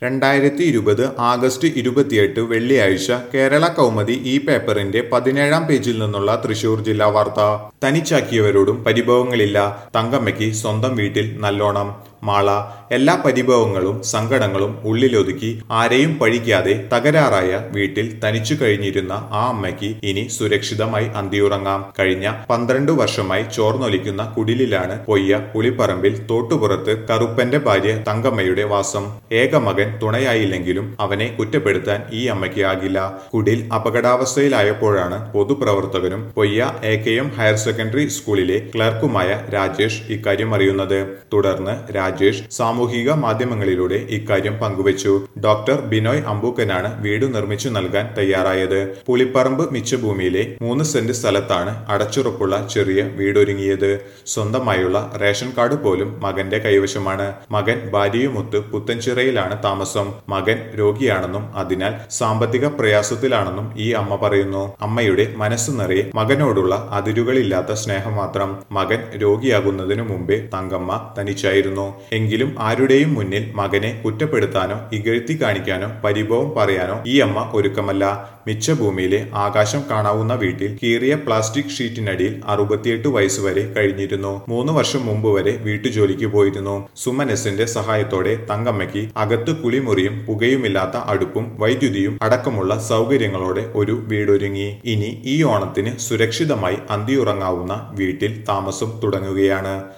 രണ്ടായിരത്തി ഇരുപത് ആഗസ്റ്റ് ഇരുപത്തിയെട്ട് വെള്ളിയാഴ്ച കേരള കൗമുദി ഈ പേപ്പറിന്റെ പതിനേഴാം പേജിൽ നിന്നുള്ള തൃശൂർ ജില്ലാ വാർത്ത തനിച്ചാക്കിയവരോടും പരിഭവങ്ങളില്ല തങ്കമ്മയ്ക്ക് സ്വന്തം വീട്ടിൽ നല്ലോണം മാള എല്ലാ പരിഭവങ്ങളും സങ്കടങ്ങളും ഉള്ളിലൊതുക്കി ആരെയും പഴിക്കാതെ തകരാറായ വീട്ടിൽ തനിച്ചു കഴിഞ്ഞിരുന്ന ആ അമ്മയ്ക്ക് ഇനി സുരക്ഷിതമായി അന്തിയുറങ്ങാം കഴിഞ്ഞ പന്ത്രണ്ട് വർഷമായി ചോർന്നൊലിക്കുന്ന കുടിലിലാണ് പൊയ്യ പുളിപ്പറമ്പിൽ തോട്ടുപുറത്ത് കറുപ്പന്റെ ഭാര്യ തങ്കമ്മയുടെ വാസം ഏക മകൻ തുണയായില്ലെങ്കിലും അവനെ കുറ്റപ്പെടുത്താൻ ഈ അമ്മയ്ക്ക് ആകില്ല കുടിൽ അപകടാവസ്ഥയിലായപ്പോഴാണ് പൊതുപ്രവർത്തകനും Poyya A K M higher secondary സ്കൂളിലെ ക്ലർക്കുമായ രാജേഷ് ഇക്കാര്യം അറിയുന്നത് തുടർന്ന് രാജേഷ് സാമൂഹിക മാധ്യമങ്ങളിലൂടെ ഇക്കാര്യം പങ്കുവച്ചു ഡോക്ടർ ബിനോയ് അമ്പൂക്കനാണ് വീട് നിർമ്മിച്ചു നൽകാൻ തയ്യാറായത് പുളിപ്പറമ്പ് മിച്ചഭൂമിയിലെ മൂന്ന് സെന്റ് സ്ഥലത്താണ് അടച്ചുറപ്പുള്ള ചെറിയ വീടൊരുങ്ങിയത് സ്വന്തമായുള്ള റേഷൻ കാർഡ് പോലും മകന്റെ കൈവശമാണ് മകൻ ഭാര്യയുമൊത്ത് പുത്തൻചിറയിലാണ് താമസം മകൻ രോഗിയാണെന്നും അതിനാൽ സാമ്പത്തിക പ്രയാസത്തിലാണെന്നും ഈ അമ്മ പറയുന്നു അമ്മയുടെ മനസ്സ് നിറയെ മകനോടുള്ള അതിരുകളില്ലാത്ത സ്നേഹം മാത്രം മകൻ രോഗിയാകുന്നതിനു മുമ്പേ തങ്കമ്മ തനിച്ചായിരുന്നു എങ്കിലും ആരുടെയും മുന്നിൽ മകനെ കുറ്റപ്പെടുത്താനോ ഇകഴ്ത്തി കാണിക്കാനോ പരിഭവം പറയാനോ ഈ അമ്മ ഒരുക്കമല്ല മിച്ചഭൂമിയിലെ ആകാശം കാണാവുന്ന വീട്ടിൽ കീറിയ പ്ലാസ്റ്റിക് ഷീറ്റിനടിയിൽ അറുപത്തിയെട്ട് വയസ്സ് വരെ കഴിഞ്ഞിരുന്നു മൂന്ന് വർഷം മുമ്പ് വരെ വീട്ടുജോലിക്ക് പോയിരുന്നു സുമനസിന്റെ സഹായത്തോടെ തങ്കമ്മയ്ക്ക് അകത്ത് കുളിമുറിയും പുകയുമില്ലാത്ത അടുപ്പും വൈദ്യുതിയും അടക്കമുള്ള സൗകര്യങ്ങളോടെ ഒരു വീടൊരുങ്ങി ഇനി ഈ ഓണത്തിന് സുരക്ഷിതമായി അന്തിയുറങ്ങാവുന്ന വീട്ടിൽ താമസം തുടങ്ങുകയാണ്